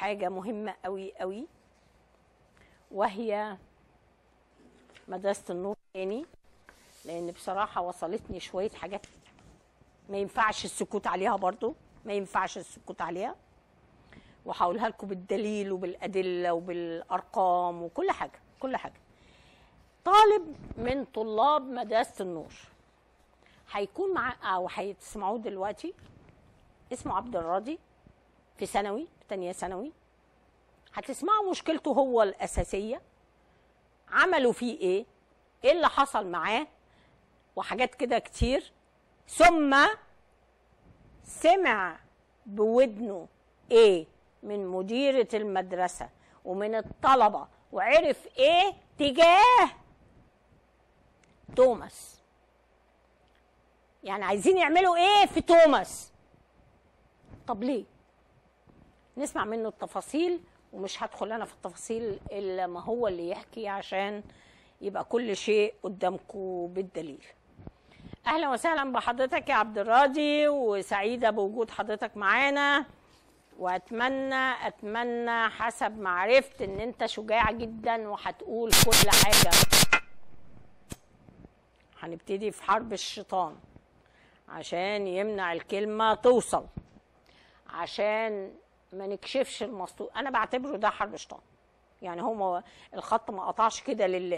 حاجه مهمه قوي قوي وهي مدرسه النور تاني لان بصراحه وصلتني شويه حاجات ما ينفعش السكوت عليها برضو ما ينفعش السكوت عليها وهقولها لكم بالدليل وبالادله وبالارقام وكل حاجه كل حاجه طالب من طلاب مدرسه النور هيكون مع او هتسمعوه دلوقتي اسمه عبد الراضي في ثانوي في تانية ثانوي هتسمعوا مشكلته هو الأساسية عملوا فيه إيه إيه اللي حصل معاه وحاجات كده كتير ثم سمع بودنه إيه من مديرة المدرسة ومن الطلبة وعرف إيه تجاه توماس يعني عايزين يعملوا ايه في توماس طب ليه نسمع منه التفاصيل ومش هدخل انا في التفاصيل الا ما هو اللي يحكي عشان يبقى كل شيء قدامكم بالدليل اهلا وسهلا بحضرتك يا عبد الراضي وسعيده بوجود حضرتك معانا واتمنى اتمنى حسب ما عرفت ان انت شجاع جدا وهتقول كل حاجه هنبتدي في حرب الشيطان عشان يمنع الكلمة توصل عشان ما نكشفش المسطور أنا بعتبره ده حرب شيطان يعني هو الخط ما قطعش كده لله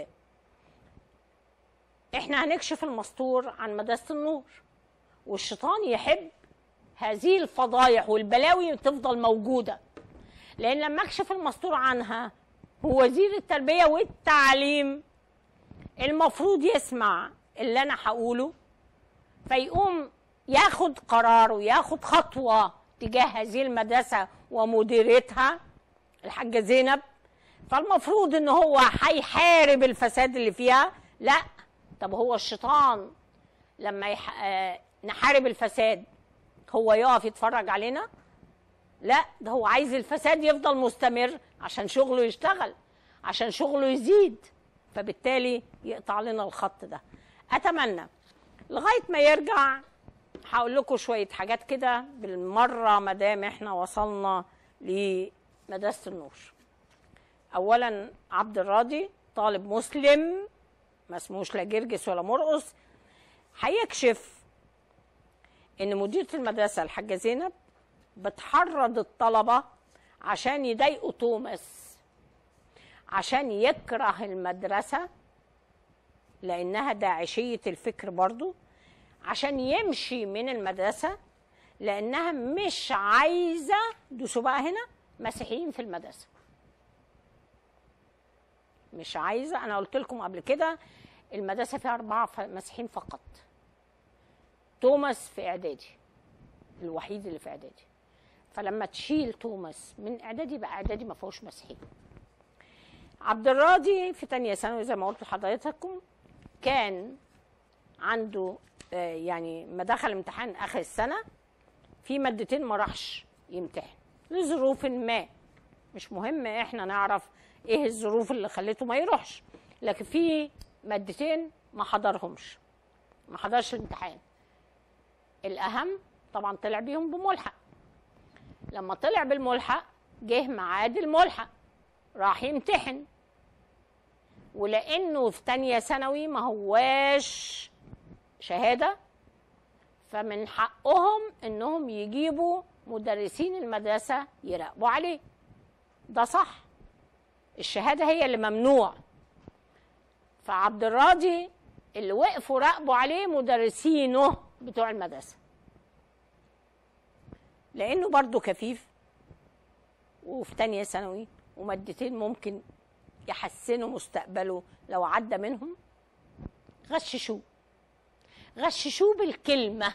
احنا هنكشف المسطور عن مدرسة النور والشيطان يحب هذه الفضايح والبلاوي تفضل موجودة لأن لما أكشف المسطور عنها هو وزير التربية والتعليم المفروض يسمع اللي أنا هقوله فيقوم ياخد قرار وياخد خطوة تجاه هذه المدرسة ومديرتها الحاجة زينب فالمفروض ان هو هيحارب الفساد اللي فيها لا طب هو الشيطان لما يح... آه نحارب الفساد هو يقف يتفرج علينا لا ده هو عايز الفساد يفضل مستمر عشان شغله يشتغل عشان شغله يزيد فبالتالي يقطع لنا الخط ده اتمنى لغايه ما يرجع هقول لكم شويه حاجات كده بالمره ما دام احنا وصلنا لمدرسه النور اولا عبد الراضي طالب مسلم ما اسموش لا جرجس ولا مرقص هيكشف ان مديره المدرسه الحاجه زينب بتحرض الطلبه عشان يضايقوا توماس عشان يكره المدرسه لانها داعشيه الفكر برضو عشان يمشي من المدرسه لانها مش عايزه دوسوا بقى هنا مسيحيين في المدرسه مش عايزه انا قلت لكم قبل كده المدرسه فيها اربعه مسيحيين فقط توماس في اعدادي الوحيد اللي في اعدادي فلما تشيل توماس من اعدادي يبقى اعدادي ما فيهوش مسيحيين عبد الراضي في تانية ثانوي زي ما قلت لحضرتكم كان عنده آه يعني ما دخل امتحان اخر السنه في مادتين ما راحش يمتحن لظروف ما مش مهم احنا نعرف ايه الظروف اللي خلته ما يروحش لكن في مادتين ما حضرهمش ما حضرش الامتحان الاهم طبعا طلع بيهم بملحق لما طلع بالملحق جه ميعاد الملحق راح يمتحن ولانه في تانية ثانوي ما هواش شهاده فمن حقهم انهم يجيبوا مدرسين المدرسه يراقبوا عليه ده صح الشهاده هي اللي ممنوع فعبد الراضي اللي وقفوا راقبوا عليه مدرسينه بتوع المدرسه لانه برضه كفيف وفي تانية ثانوي ومادتين ممكن يحسنوا مستقبله لو عدى منهم غششوه غششوه بالكلمة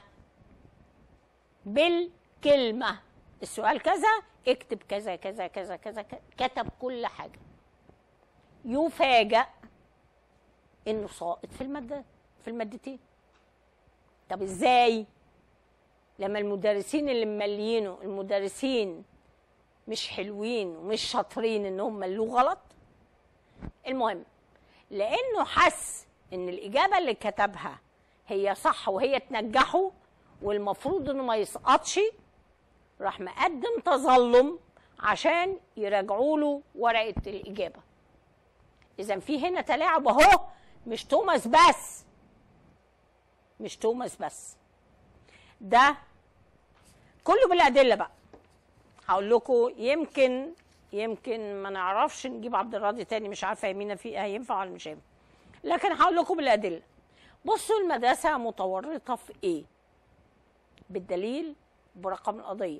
بالكلمة السؤال كذا اكتب كذا كذا كذا كذا كتب كل حاجة يفاجأ انه ساقط في المادة في المادتين طب ازاي لما المدرسين اللي ممليينه المدرسين مش حلوين ومش شاطرين انهم ملوه غلط المهم لانه حس ان الاجابه اللي كتبها هي صح وهي تنجحه والمفروض انه ما يسقطش راح مقدم تظلم عشان يراجعوا له ورقه الاجابه اذا في هنا تلاعب اهو مش توماس بس مش توماس بس ده كله بالادله بقى هقول لكم يمكن يمكن ما نعرفش نجيب عبد الراضي تاني مش عارفه يمينة في هينفع ولا مش هينفع لكن هقول لكم بالادله بصوا المدرسه متورطه في ايه بالدليل برقم القضيه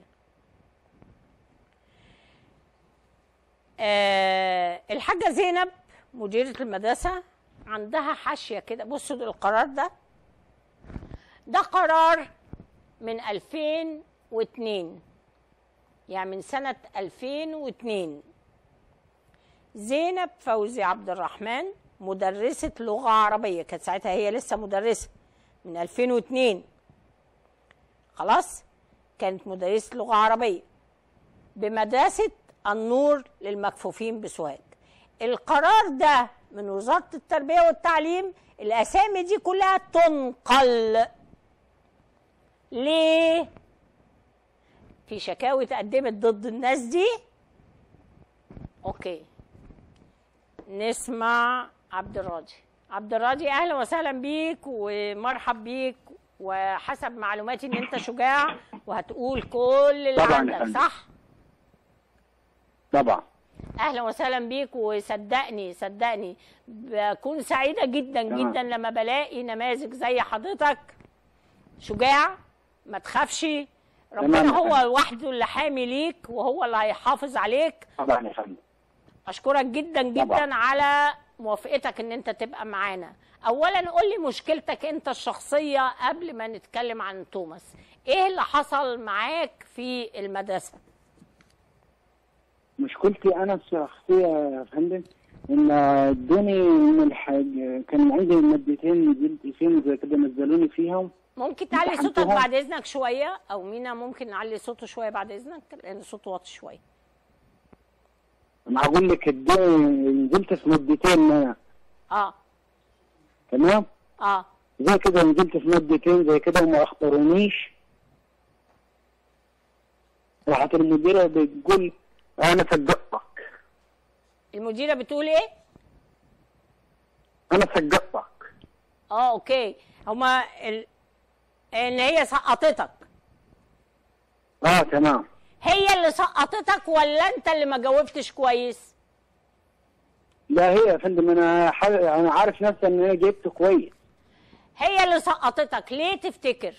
آه الحاجه زينب مديره المدرسه عندها حاشيه كده بصوا القرار ده ده قرار من 2002 يعني من سنة 2002 زينب فوزي عبد الرحمن مدرسة لغة عربية كانت ساعتها هي لسه مدرسة من 2002 خلاص كانت مدرسة لغة عربية بمدرسة النور للمكفوفين بسوهاج القرار ده من وزارة التربية والتعليم الأسامي دي كلها تنقل ليه؟ في شكاوي اتقدمت ضد الناس دي اوكي نسمع عبد الراضي عبد الراضي اهلا وسهلا بيك ومرحب بيك وحسب معلوماتي ان انت شجاع وهتقول كل اللي طبعاً يا عندك فندم. صح طبعا اهلا وسهلا بيك وصدقني صدقني بكون سعيده جدا تمام. جدا لما بلاقي نماذج زي حضرتك شجاع ما تخافش ربنا تمام. هو وحده اللي حامي ليك وهو اللي هيحافظ عليك طبعا يا فندم اشكرك جدا جدا طبعا. على موافقتك ان انت تبقى معانا اولا قول لي مشكلتك انت الشخصيه قبل ما نتكلم عن توماس ايه اللي حصل معاك في المدرسه مشكلتي انا الشخصيه يا فندم ان ادوني من الحاج كان عندي مادتين نزلت فيهم زي كده نزلوني فيهم ممكن تعلي صوتك امتحنتهم. بعد اذنك شويه او مينا ممكن نعلي صوته شويه بعد اذنك لان صوته واطي شويه انا هقول لك ادوني نزلت في مادتين أنا. اه تمام اه زي كده نزلت في مادتين زي كده وما اختارونيش راحت المديره بتقول انا سقطتك المديره بتقول ايه انا سقطتك اه اوكي هما ال... ان هي سقطتك اه تمام هي اللي سقطتك ولا انت اللي ما جاوبتش كويس لا هي يا فندم انا ح... انا عارف نفسي ان انا جبت كويس هي اللي سقطتك ليه تفتكر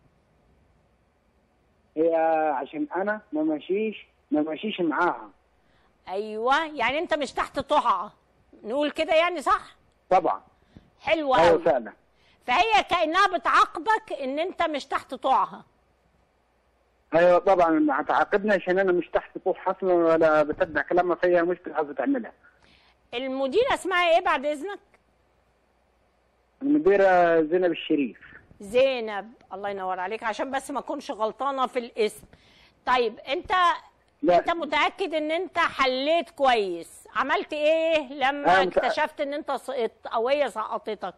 هي عشان انا ما ماشيش ما ماشيش معاها ايوه يعني انت مش تحت طاعه نقول كده يعني صح طبعا حلو ايوه قوي فعلا فهي كانها بتعاقبك ان انت مش تحت طوعها ايوه طبعا هتعاقبني عشان انا مش تحت طوح اصلا ولا بتبع كلامها فيها مشكله عايزه تعملها المديره اسمها ايه بعد اذنك المديره زينب الشريف زينب الله ينور عليك عشان بس ما اكونش غلطانه في الاسم طيب انت لا. انت متاكد ان انت حليت كويس عملت ايه لما أنا متأ- اكتشفت ان انت سقطت او هي سقطتك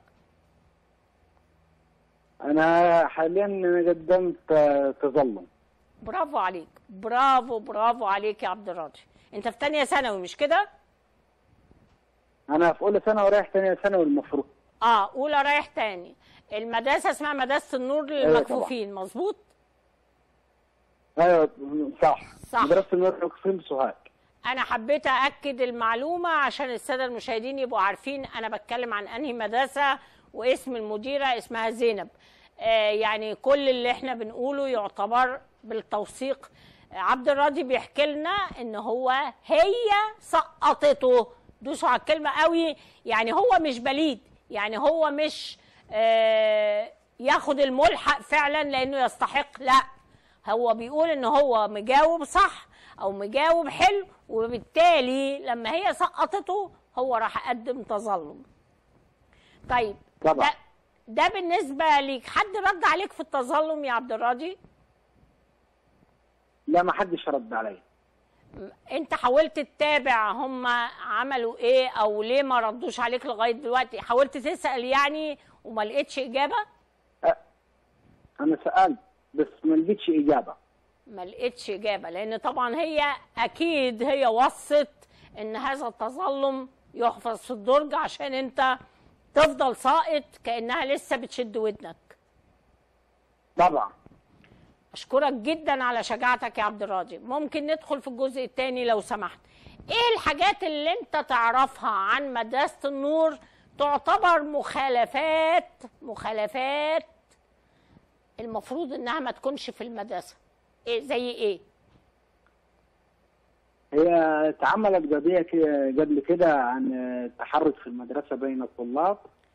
انا حاليا قدمت آه، تظلم برافو عليك برافو برافو عليك يا عبد الراضي انت في تانية ثانوي مش كده انا في اولى سنه ورايح ثانيه ثانوي المفروض اه اولى رايح تاني المدرسه اسمها مدرسه النور طبعا. للمكفوفين مظبوط ايوه صح صح. مدرسه النور القسم سوهاج انا حبيت ااكد المعلومه عشان الساده المشاهدين يبقوا عارفين انا بتكلم عن انهي مدرسه واسم المديره اسمها زينب آه يعني كل اللي احنا بنقوله يعتبر بالتوثيق آه، عبد الراضي بيحكي لنا ان هو هي سقطته دوسوا على الكلمه قوي يعني هو مش بليد يعني هو مش آه ياخد الملحق فعلا لانه يستحق لا هو بيقول ان هو مجاوب صح او مجاوب حلو وبالتالي لما هي سقطته هو راح قدم تظلم طيب طبعا. ده, ده بالنسبه ليك حد رد عليك في التظلم يا عبد الراضي لا ما حدش رد عليا انت حاولت تتابع هم عملوا ايه او ليه ما ردوش عليك لغايه دلوقتي حاولت تسال يعني وما لقيتش اجابه أه، انا سالت بس ما لقيتش اجابه ما لقيتش اجابه لان طبعا هي اكيد هي وصت ان هذا التظلم يحفظ في الدرج عشان انت تفضل ساقط كانها لسه بتشد ودنك طبعا اشكرك جدا على شجاعتك يا عبد الراضي ممكن ندخل في الجزء الثاني لو سمحت ايه الحاجات اللي انت تعرفها عن مدرسه النور تعتبر مخالفات مخالفات المفروض انها ما تكونش في المدرسه إيه زي ايه هي اتعملت قضية كده- قبل كده عن التحرش في المدرسة بين الطلاب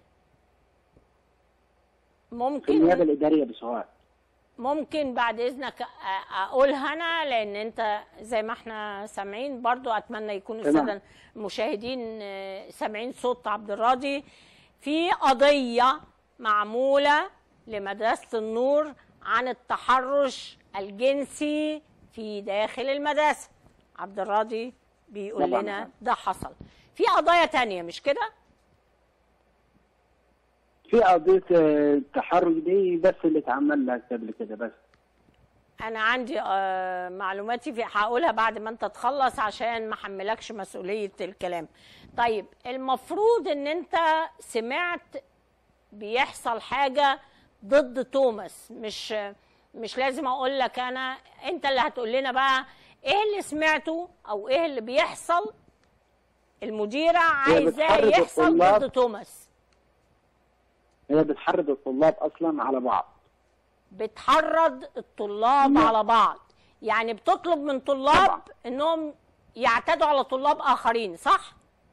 في ممكن النيابة الإدارية بسوهاج ممكن بعد اذنك أ- اقولها انا لان انت زي ما احنا سامعين برضو اتمنى يكون تمام. الساده المشاهدين آه، سامعين صوت عبد الراضي في قضيه معموله لمدرسه النور عن التحرش الجنسي في داخل المدرسه عبد الراضي بيقول طبعاً. لنا ده حصل في قضايا تانية مش كده في قضية آه، التحرش دي بس اللي اتعمل لها قبل كده بس انا عندي آه، معلوماتي في هقولها بعد ما انت تخلص عشان ما احملكش مسؤوليه الكلام طيب المفروض ان انت سمعت بيحصل حاجه ضد توماس مش مش لازم اقول لك انا انت اللي هتقول لنا بقى ايه اللي سمعته او ايه اللي بيحصل المديره عايزاه بتحرض يحصل الطلاب. ضد توماس هي بتحرض الطلاب أصلا على بعض بتحرض الطلاب نعم. على بعض يعني بتطلب من طلاب طبعا. انهم يعتدوا على طلاب اخرين صح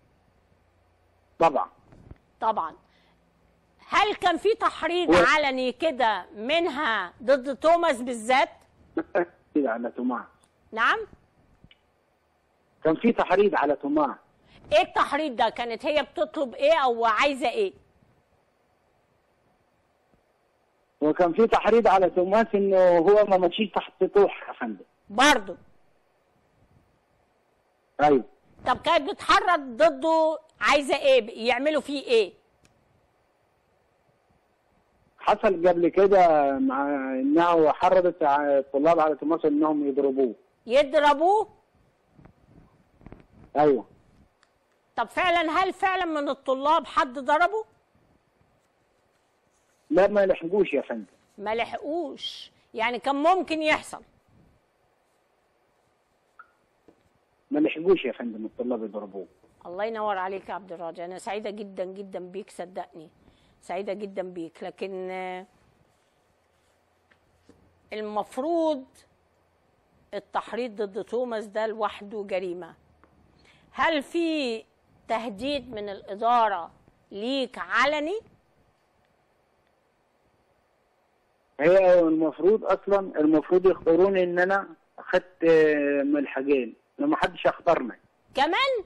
طبعا طبعا هل كان في تحريض هو- علني كده منها ضد توماس بالذات كده على توماس نعم كان في تحريض على توماس ايه التحريض ده كانت هي بتطلب ايه او عايزه ايه وكان في تحريض على توماس انه هو ما ماشيش تحت طوح يا فندم برضه ايوه طب كانت بتحرض ضده عايزه ايه يعملوا فيه ايه حصل قبل كده مع انه حرضت ع- الطلاب على توماس انهم يضربوه يضربوه ايوه طب فعلا هل فعلا من الطلاب حد ضربه لا ما لحقوش يا فندم ما لحقوش يعني كان ممكن يحصل ما لحقوش يا فندم الطلاب يضربوه الله ينور عليك يا عبد الراجع انا سعيده جدا جدا بيك صدقني سعيده جدا بيك لكن آه، المفروض التحريض ضد توماس ده لوحده جريمه هل في تهديد من الاداره ليك علني هي المفروض اصلا المفروض يختاروني ان انا اخدت آه، ملحقين لما حدش اختارني كمان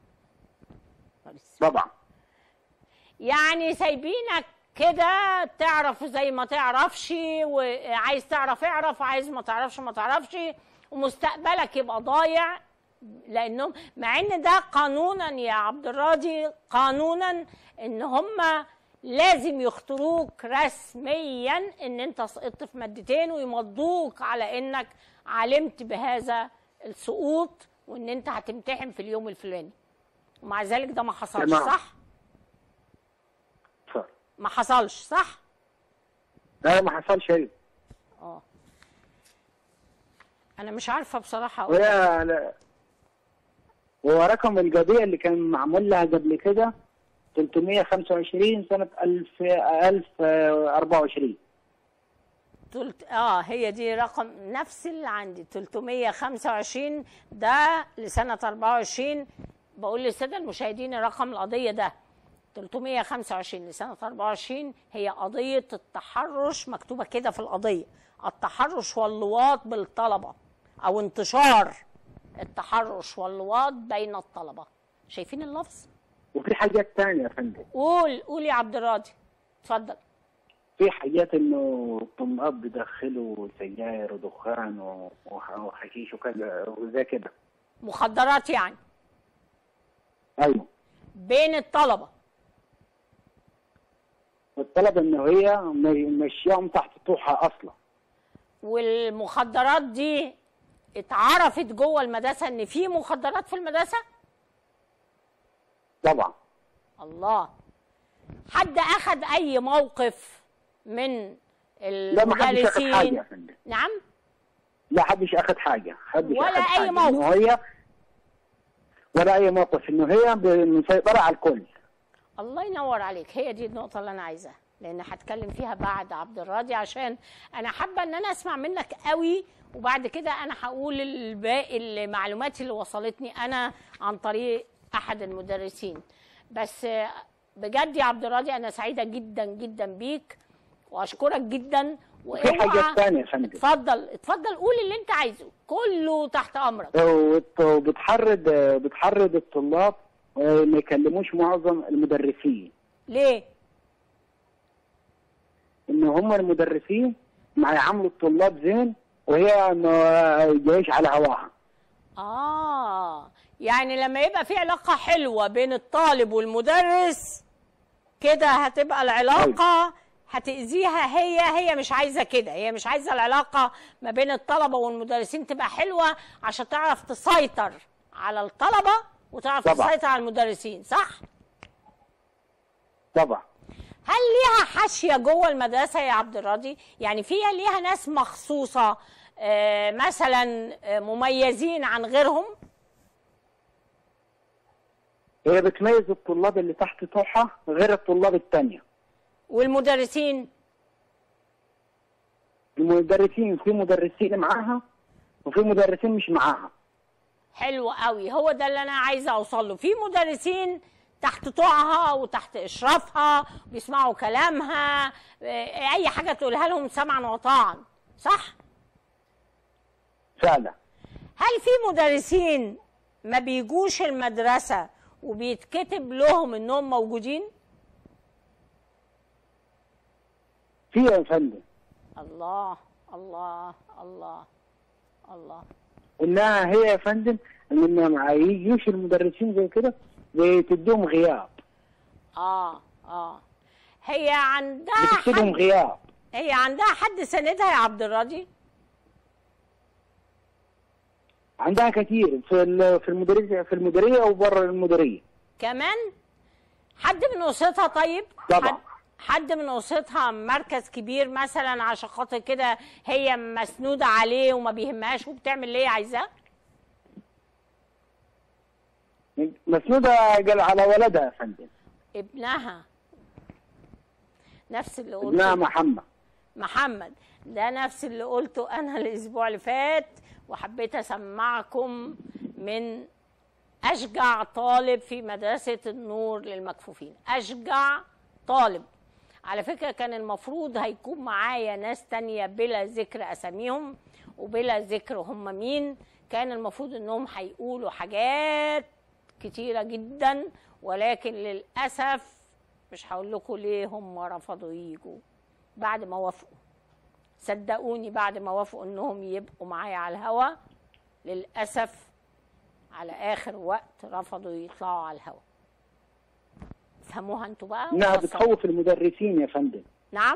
طبعا يعني سايبينك كده تعرف زي ما تعرفش وعايز تعرف اعرف عايز ما تعرفش ما تعرفش ومستقبلك يبقى ضايع لانهم مع ان ده قانونا يا عبد الراضي قانونا ان هم لازم يختاروك رسميا ان انت سقطت في مادتين ويمضوك على انك علمت بهذا السقوط وان انت هتمتحن في اليوم الفلاني ومع ذلك ده ما حصلش تمام. صح؟ صح ما حصلش صح؟ لا ما حصلش شيء اه انا مش عارفه بصراحه اقول وهي لا- هو رقم القضية اللي كان معمول لها قبل كده 325 سنة 1000 1024 تلت... اه هي دي رقم نفس اللي عندي 325 ده لسنه 24 بقول للساده المشاهدين رقم القضيه ده 325 لسنه 24 هي قضيه التحرش مكتوبه كده في القضيه التحرش واللواط بالطلبه او انتشار التحرش واللواط بين الطلبه شايفين اللفظ وفي حاجات تانية يا فندم قول قول يا عبد الراضي اتفضل في حاجات انه الطلاب بيدخلوا سجاير ودخان و- وح- وحشيش وكذا وزي كده مخدرات يعني ايوه بين الطلبه الطلب انه هي م- مشيهم تحت طوحها اصلا والمخدرات دي اتعرفت جوه المدرسه ان في مخدرات في المدرسه طبعا الله حد اخذ اي موقف من لا ما حدش اخد حاجه يا المدرسين فندم نعم لا حدش اخد حاجه حدش ولا أخد أي حاجة. موقف. إنه هي ولا اي موقف انه هي ب- مسيطره على الكل الله ينور عليك هي دي النقطة اللي أنا عايزاها لأن هتكلم فيها بعد عبد الراضي عشان أنا حابة إن أنا أسمع منك قوي وبعد كده أنا هقول الباقي المعلومات اللي وصلتني أنا عن طريق أحد المدرسين بس آه، بجد يا عبد الراضي أنا سعيدة جدا جدا بيك وأشكرك جدا في حاجه ثانيه يا فندم اتفضل اتفضل قول اللي أنت عايزه كله تحت أمرك وت- وبتحرض بتحرض الطلاب آه، ما يكلموش معظم المدرسين ليه؟ ان هم المدرسين ما يعاملوا الطلاب زين وهي ما جايش على هواها آه يعني لما يبقى في علاقة حلوة بين الطالب والمدرس كده هتبقى العلاقة هتأذيها هي هي مش عايزة كده هي مش عايزة العلاقة ما بين الطلبة والمدرسين تبقى حلوة عشان تعرف تسيطر على الطلبة وتعرف طبعا. تسيطر على المدرسين صح؟ طبعا هل ليها حاشية جوه المدرسة يا عبد الراضي؟ يعني فيها ليها ناس مخصوصة آه، مثلا آه، مميزين عن غيرهم؟ هي بتميز الطلاب اللي تحت طوحها غير الطلاب التانية والمدرسين المدرسين في مدرسين معاها وفي مدرسين مش معاها حلو قوي هو ده اللي انا عايزه اوصل له في مدرسين تحت طوعها وتحت اشرافها بيسمعوا كلامها آه، اي حاجه تقولها لهم سمعا وطاعا صح فعلا هل في مدرسين ما بيجوش المدرسه وبيتكتب لهم انهم موجودين في يا فندم الله الله الله الله انها هي يا فندم ان ما يجيش المدرسين زي كده بتديهم غياب اه اه هي عندها بتكتبهم حد غياب هي عندها حد سندها يا عبد الراضي عندها كتير في ال- في المديريه في المديريه وبره المديريه كمان حد من اسرتها طيب طبعا. حد, حد من اسرتها مركز كبير مثلا عشان خاطر كده هي مسنوده عليه وما بيهمهاش وبتعمل اللي هي عايزاه مسنوده قال على ولدها يا فندم ابنها نفس اللي ابنها قلته محمد محمد ده نفس اللي قلته انا الاسبوع اللي فات وحبيت اسمعكم من اشجع طالب في مدرسه النور للمكفوفين اشجع طالب على فكره كان المفروض هيكون معايا ناس تانية بلا ذكر اساميهم وبلا ذكر هم مين كان المفروض انهم هيقولوا حاجات كتيره جدا ولكن للاسف مش هقول لكم ليه هم رفضوا يجوا بعد ما وافقوا صدقوني بعد ما وافقوا انهم يبقوا معايا على الهوا للاسف على اخر وقت رفضوا يطلعوا على الهوا فهموها انتوا بقى انها وفصلوا. بتخوف المدرسين يا فندم نعم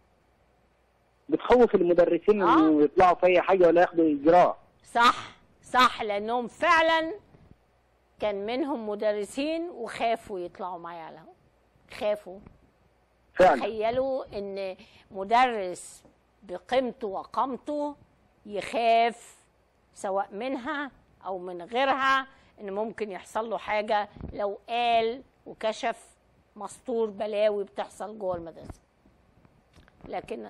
بتخوف المدرسين آه. انه يطلعوا في اي حاجه ولا ياخدوا اجراء صح صح لانهم فعلا كان منهم مدرسين وخافوا يطلعوا معايا على الهوا خافوا فعلا تخيلوا ان مدرس بقيمته وقامته يخاف سواء منها او من غيرها ان ممكن يحصل له حاجه لو قال وكشف مسطور بلاوي بتحصل جوه المدرسه لكن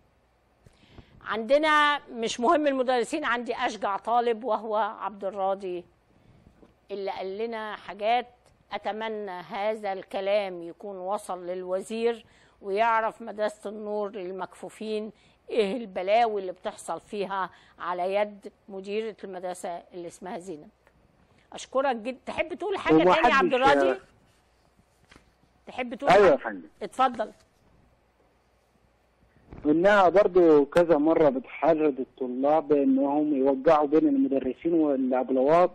عندنا مش مهم المدرسين عندي اشجع طالب وهو عبد الراضي اللي قال لنا حاجات اتمنى هذا الكلام يكون وصل للوزير ويعرف مدرسه النور للمكفوفين ايه البلاوي اللي بتحصل فيها على يد مديره المدرسه اللي اسمها زينب اشكرك جدا تحب تقول حاجه وما تاني يا عبد حدش- الراضي تحب تقول ايوه يا حاجة؟ فندم اتفضل وانها برضو كذا مره بتحرض الطلاب انهم يوقعوا بين المدرسين والابلوات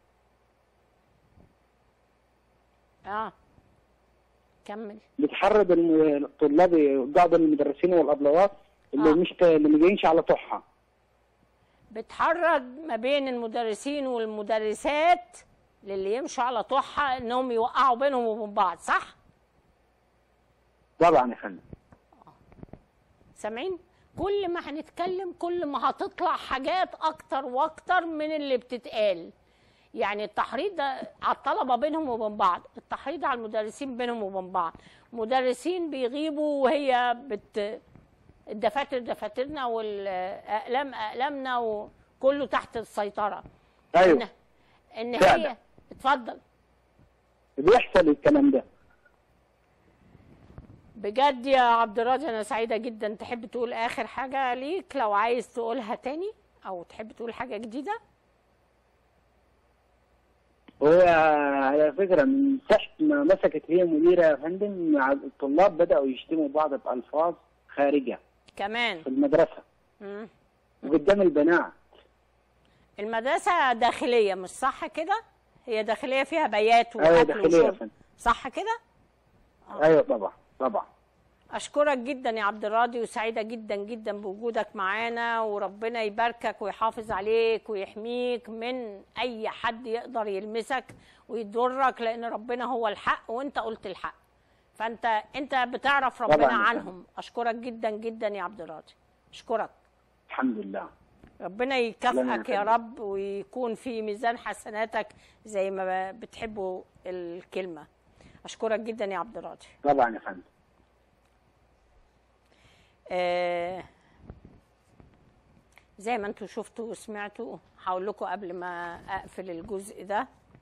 اه كمل بتحرض الم- الطلاب يوقعوا بين المدرسين والابلوات اللي آه. مش اللي ما جايينش على طحها بتحرض ما بين المدرسين والمدرسات للي يمشوا على طحة انهم يوقعوا بينهم وبين بعض صح؟ طبعا يا فندم سامعين؟ كل ما هنتكلم كل ما هتطلع حاجات اكتر واكتر من اللي بتتقال يعني التحريض ده على الطلبه بينهم وبين بعض التحريض على المدرسين بينهم وبين بعض مدرسين بيغيبوا وهي بت الدفاتر دفاترنا والاقلام اقلامنا وكله تحت السيطره ايوه ان, إن فعلا. هي اتفضل بيحصل الكلام ده بجد يا عبد الراضي انا سعيده جدا تحب تقول اخر حاجه ليك لو عايز تقولها تاني او تحب تقول حاجه جديده هو على فكره من تحت ما مسكت هي مديره يا فندم مع الطلاب بداوا يشتموا بعض بالفاظ خارجه كمان في المدرسه مم. وقدام البنات المدرسه داخليه مش صح كده هي داخليه فيها بيات ايوه واكل داخليه يا وشرب فندم صح كده ايوه طبعا طبعا اشكرك جدا يا عبد الراضي وسعيده جدا جدا بوجودك معانا وربنا يباركك ويحافظ عليك ويحميك من اي حد يقدر يلمسك ويضرك لان ربنا هو الحق وانت قلت الحق فانت انت بتعرف ربنا طبعاً. عنهم اشكرك جدا جدا يا عبد الراضي اشكرك الحمد لله ربنا الله يكافئك يا يخليك. رب ويكون في ميزان حسناتك زي ما بتحبوا الكلمه اشكرك جدا يا عبد الراضي طبعا يا فندم آه، زي ما انتوا شفتوا وسمعتوا هقول لكم قبل ما اقفل الجزء ده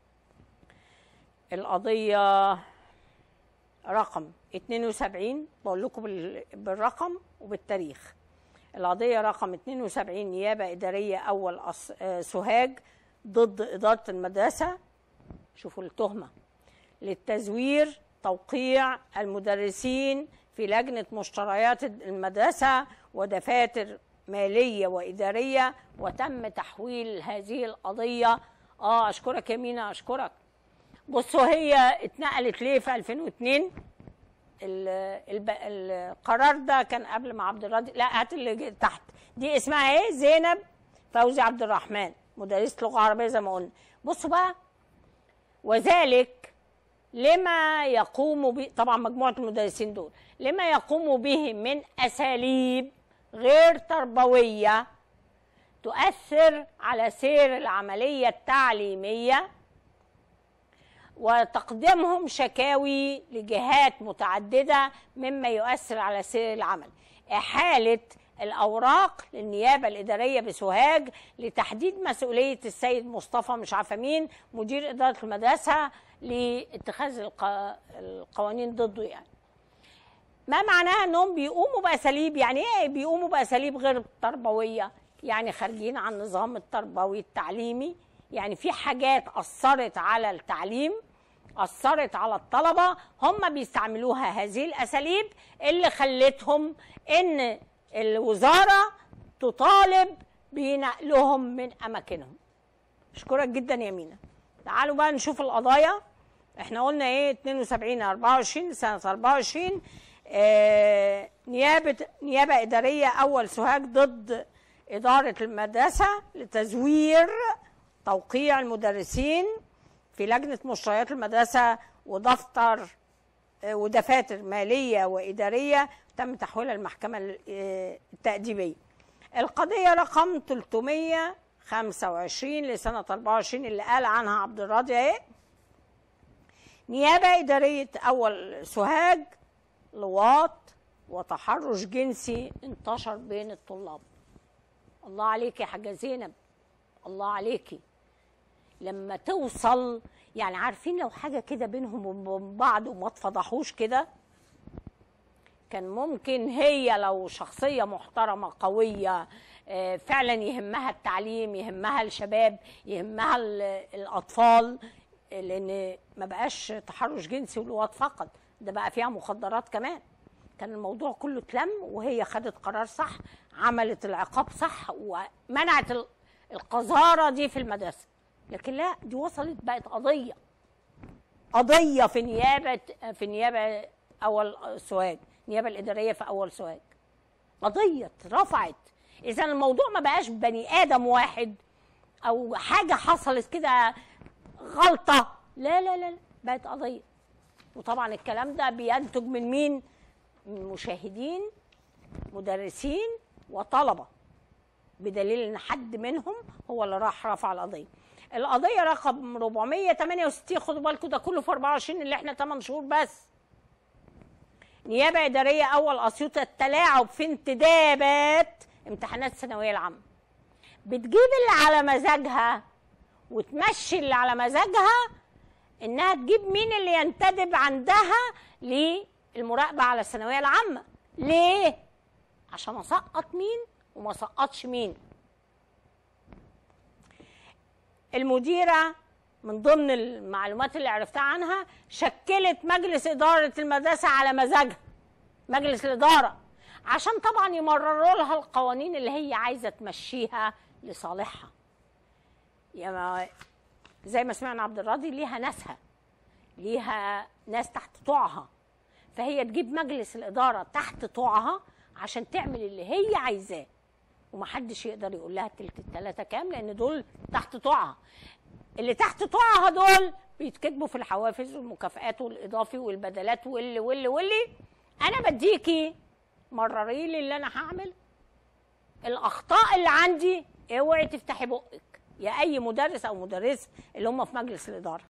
القضية رقم 72 بقول لكم بال- بالرقم وبالتاريخ القضية رقم 72 نيابة إدارية أول أص... آه، سوهاج ضد إدارة المدرسة شوفوا التهمة للتزوير توقيع المدرسين في لجنة مشتريات المدرسة ودفاتر مالية وإدارية وتم تحويل هذه القضية آه أشكرك يا مينا أشكرك بصوا هي اتنقلت ليه في 2002 ال- الب... القرار ده كان قبل ما عبد الراضي لا هات اللي جه تحت دي اسمها ايه زينب فوزي عبد الرحمن مدرسة لغة عربية زي ما قلنا بصوا بقى وذلك لما يقوم به طبعا مجموعة المدرسين دول لما يقوم به من أساليب غير تربوية تؤثر على سير العملية التعليمية وتقديمهم شكاوي لجهات متعددة مما يؤثر على سير العمل إحالة الأوراق للنيابة الإدارية بسوهاج لتحديد مسؤولية السيد مصطفى مش عارفة مين مدير إدارة المدرسة لاتخاذ الق- القوانين ضده يعني ما معناها انهم بيقوموا باساليب يعني ايه بيقوموا باساليب غير تربويه يعني خارجين عن النظام التربوي التعليمي يعني في حاجات اثرت على التعليم اثرت على الطلبه هم بيستعملوها هذه الاساليب اللي خلتهم ان الوزاره تطالب بنقلهم من اماكنهم اشكرك جدا يا مينا تعالوا بقى نشوف القضايا احنا قلنا ايه 72 24 سنه 24 آه نيابه نيابه اداريه اول سوهاج ضد اداره المدرسه لتزوير توقيع المدرسين في لجنه مشتريات المدرسه ودفتر آه، ودفاتر ماليه واداريه تم تحويلها المحكمه ال- آه، التاديبيه القضيه رقم 325 لسنه 24 اللي قال عنها عبد الراضي اهي نيابه اداريه اول سوهاج لواط وتحرش جنسي انتشر بين الطلاب الله عليك يا حاجه زينب الله عليكي لما توصل يعني عارفين لو حاجه كده بينهم وبين بعض وما اتفضحوش كده كان ممكن هي لو شخصيه محترمه قويه آه، فعلا يهمها التعليم يهمها الشباب يهمها ال- الاطفال آه، لان ما بقاش تحرش جنسي ولواط فقط ده بقى فيها مخدرات كمان كان الموضوع كله اتلم وهي خدت قرار صح عملت العقاب صح ومنعت ال- القذاره دي في المدرسه لكن لا دي وصلت بقت قضيه قضيه في نيابه في نيابه اول سوهاج النيابه الاداريه في اول سوهاج قضيه اترفعت اذا الموضوع ما بقاش بني ادم واحد او حاجه حصلت كده غلطه لا لا لا لا، بقت قضيه وطبعا الكلام ده بينتج من مين من مشاهدين مدرسين وطلبه بدليل ان حد منهم هو اللي راح رفع القضيه القضيه رقم 468 خدوا بالكم ده كله في 24 اللي احنا 8 شهور بس نيابه اداريه اول اسيوط التلاعب في انتدابات امتحانات الثانويه العامه بتجيب اللي على مزاجها وتمشي اللي على مزاجها انها تجيب مين اللي ينتدب عندها للمراقبه على الثانويه العامه ليه عشان اسقط مين وما سقطش مين المديره من ضمن المعلومات اللي عرفتها عنها شكلت مجلس اداره المدرسه على مزاجها مجلس الاداره عشان طبعا يمرروا لها القوانين اللي هي عايزه تمشيها لصالحها يا ما زي ما سمعنا عبد الراضي ليها ناسها ليها ناس تحت طوعها فهي تجيب مجلس الاداره تحت طوعها عشان تعمل اللي هي عايزاه ومحدش يقدر يقول لها تلت التلاته كام لان دول تحت طوعها اللي تحت طوعها دول بيتكتبوا في الحوافز والمكافآت والاضافي والبدلات واللي واللي واللي انا بديكي مرري لي اللي انا هعمل الاخطاء اللي عندي اوعي تفتحي بقك يا اي مدرس او مدرسه اللي هم في مجلس الاداره